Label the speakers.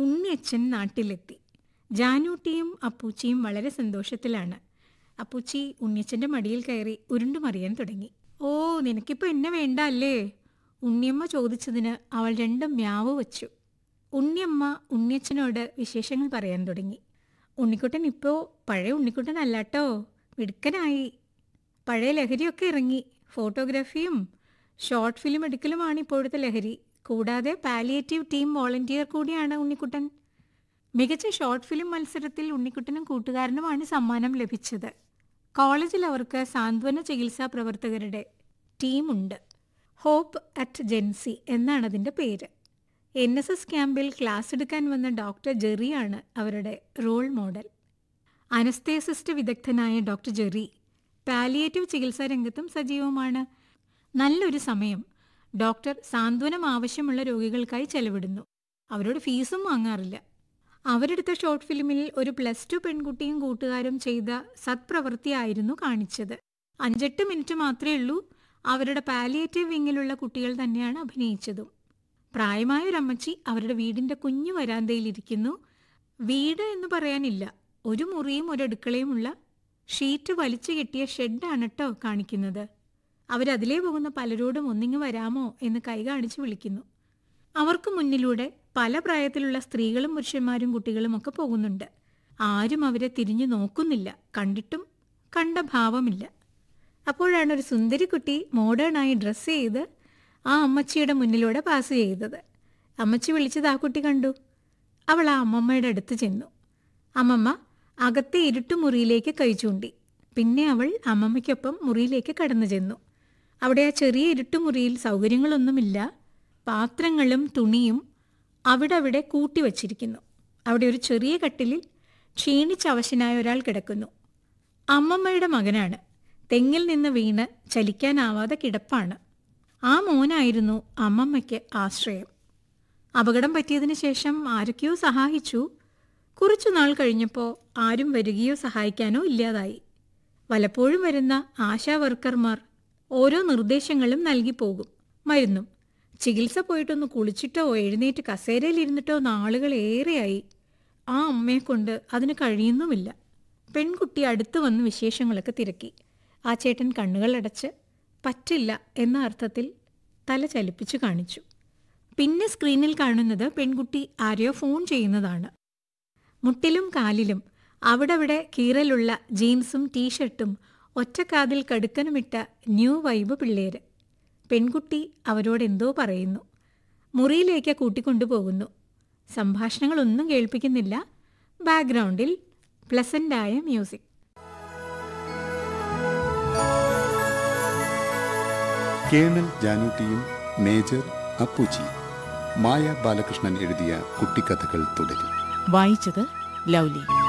Speaker 1: ഉണ്ണിയച്ഛൻ നാട്ടിലെത്തി ജാനൂട്ടിയും അപ്പൂച്ചിയും വളരെ സന്തോഷത്തിലാണ് അപ്പൂച്ചി ഉണ്ണിയച്ഛൻ്റെ മടിയിൽ കയറി ഉരുണ്ടുമറിയാൻ തുടങ്ങി ഓ നിനക്കിപ്പോൾ എന്നെ വേണ്ട അല്ലേ ഉണ്ണിയമ്മ ചോദിച്ചതിന് അവൾ രണ്ടും മ്യാവ് വച്ചു ഉണ്ണിയമ്മ ഉണ്ണിയച്ഛനോട് വിശേഷങ്ങൾ പറയാൻ തുടങ്ങി ഉണ്ണിക്കുട്ടൻ ഇപ്പോൾ പഴയ ഉണ്ണിക്കുട്ടൻ അല്ലാട്ടോ മിടുക്കനായി പഴയ ലഹരിയൊക്കെ ഇറങ്ങി ഫോട്ടോഗ്രാഫിയും ഷോർട്ട് ഫിലിം എടുക്കലുമാണ് ഇപ്പോഴത്തെ ലഹരി കൂടാതെ പാലിയേറ്റീവ് ടീം വോളണ്ടിയർ കൂടിയാണ് ഉണ്ണിക്കുട്ടൻ മികച്ച ഷോർട്ട് ഫിലിം മത്സരത്തിൽ ഉണ്ണിക്കുട്ടനും കൂട്ടുകാരനുമാണ് സമ്മാനം ലഭിച്ചത് കോളേജിൽ അവർക്ക് സാന്ത്വന ചികിത്സാ പ്രവർത്തകരുടെ ടീമുണ്ട് ഹോപ്പ് അറ്റ് ജെൻസി എന്നാണ് അതിൻ്റെ പേര് എൻ എസ് എസ് ക്യാമ്പിൽ ക്ലാസ് എടുക്കാൻ വന്ന ഡോക്ടർ ജെറിയാണ് അവരുടെ റോൾ മോഡൽ അനസ്തേസിസ്റ്റ് വിദഗ്ധനായ ഡോക്ടർ ജെറി പാലിയേറ്റീവ് ചികിത്സാ രംഗത്തും സജീവമാണ് നല്ലൊരു സമയം ഡോക്ടർ സാന്ത്വനം ആവശ്യമുള്ള രോഗികൾക്കായി ചെലവിടുന്നു അവരോട് ഫീസും വാങ്ങാറില്ല അവരെടുത്ത ഷോർട്ട് ഫിലിമിൽ ഒരു പ്ലസ് ടു പെൺകുട്ടിയും കൂട്ടുകാരും ചെയ്ത സത്പ്രവൃത്തിയായിരുന്നു കാണിച്ചത് അഞ്ചെട്ട് മിനിറ്റ് മാത്രമേ ഉള്ളൂ അവരുടെ പാലിയേറ്റീവ് വിങ്ങിലുള്ള കുട്ടികൾ തന്നെയാണ് അഭിനയിച്ചതും പ്രായമായ ഒരമ്മച്ചി അവരുടെ വീടിന്റെ കുഞ്ഞു വരാന്തയിലിരിക്കുന്നു വീട് എന്ന് പറയാനില്ല ഒരു മുറിയും ഒരു അടുക്കളയുമുള്ള ഷീറ്റ് വലിച്ചു കെട്ടിയ ഷെഡാണ് കേട്ടോ കാണിക്കുന്നത് അവരതിലേ പോകുന്ന പലരോടും ഒന്നിങ്ങ് വരാമോ എന്ന് കൈ കാണിച്ച് വിളിക്കുന്നു അവർക്ക് മുന്നിലൂടെ പല പ്രായത്തിലുള്ള സ്ത്രീകളും പുരുഷന്മാരും കുട്ടികളും ഒക്കെ പോകുന്നുണ്ട് ആരും അവരെ തിരിഞ്ഞു നോക്കുന്നില്ല കണ്ടിട്ടും കണ്ട ഭാവമില്ല അപ്പോഴാണ് ഒരു സുന്ദരി കുട്ടി മോഡേണായി ഡ്രസ്സ് ചെയ്ത് ആ അമ്മച്ചിയുടെ മുന്നിലൂടെ പാസ് ചെയ്തത് അമ്മച്ചി വിളിച്ചത് ആ കുട്ടി കണ്ടു അവൾ ആ അമ്മമ്മയുടെ അടുത്ത് ചെന്നു അമ്മമ്മ അകത്തെ ഇരുട്ടുമുറിയിലേക്ക് കൈ ചൂണ്ടി പിന്നെ അവൾ അമ്മമ്മയ്ക്കൊപ്പം മുറിയിലേക്ക് കടന്നു ചെന്നു അവിടെ ആ ചെറിയ ഇരുട്ടുമുറിയിൽ സൗകര്യങ്ങളൊന്നുമില്ല പാത്രങ്ങളും തുണിയും അവിടെ അവിടെ കൂട്ടിവച്ചിരിക്കുന്നു അവിടെ ഒരു ചെറിയ കട്ടിലിൽ ക്ഷീണിച്ചവശനായ ഒരാൾ കിടക്കുന്നു അമ്മമ്മയുടെ മകനാണ് തെങ്ങിൽ നിന്ന് വീണ് ചലിക്കാനാവാതെ കിടപ്പാണ് ആ മോനായിരുന്നു അമ്മമ്മയ്ക്ക് ആശ്രയം അപകടം പറ്റിയതിനു ശേഷം ആരൊക്കെയോ സഹായിച്ചു കുറച്ചു നാൾ കഴിഞ്ഞപ്പോൾ ആരും വരികയോ സഹായിക്കാനോ ഇല്ലാതായി വല്ലപ്പോഴും വരുന്ന ആശാ വർക്കർമാർ ഓരോ നിർദ്ദേശങ്ങളും നൽകി പോകും മരുന്നും ചികിത്സ പോയിട്ടൊന്ന് കുളിച്ചിട്ടോ എഴുന്നേറ്റ് കസേരയിലിരുന്നിട്ടോ നാളുകൾ ഏറെയായി ആ അമ്മയെ കൊണ്ട് അതിന് കഴിയുന്നുമില്ല പെൺകുട്ടി അടുത്ത് വന്ന് വിശേഷങ്ങളൊക്കെ തിരക്കി ആ ചേട്ടൻ കണ്ണുകൾ അടച്ച് പറ്റില്ല എന്ന അർത്ഥത്തിൽ തല ചലിപ്പിച്ചു കാണിച്ചു പിന്നെ സ്ക്രീനിൽ കാണുന്നത് പെൺകുട്ടി ആരെയോ ഫോൺ ചെയ്യുന്നതാണ് മുട്ടിലും കാലിലും അവിടവിടെ കീറലുള്ള ജീൻസും ടീഷർട്ടും ഒറ്റക്കാതിൽ കടുക്കനുമിട്ട ന്യൂ വൈബ് പിള്ളേര് പെൺകുട്ടി അവരോട് എന്തോ പറയുന്നു മുറിയിലേക്ക് കൂട്ടിക്കൊണ്ടുപോകുന്നു സംഭാഷണങ്ങളൊന്നും കേൾപ്പിക്കുന്നില്ല ബാക്ക്ഗ്രൗണ്ടിൽ പ്ലസൻ്റായ മ്യൂസിക്
Speaker 2: കേണൽ ജാനൂട്ടിയും മേജർ അപ്പുജി മായ ബാലകൃഷ്ണൻ എഴുതിയ കുട്ടിക്കഥകൾ തുടരും
Speaker 3: വായിച്ചത് ലൗലി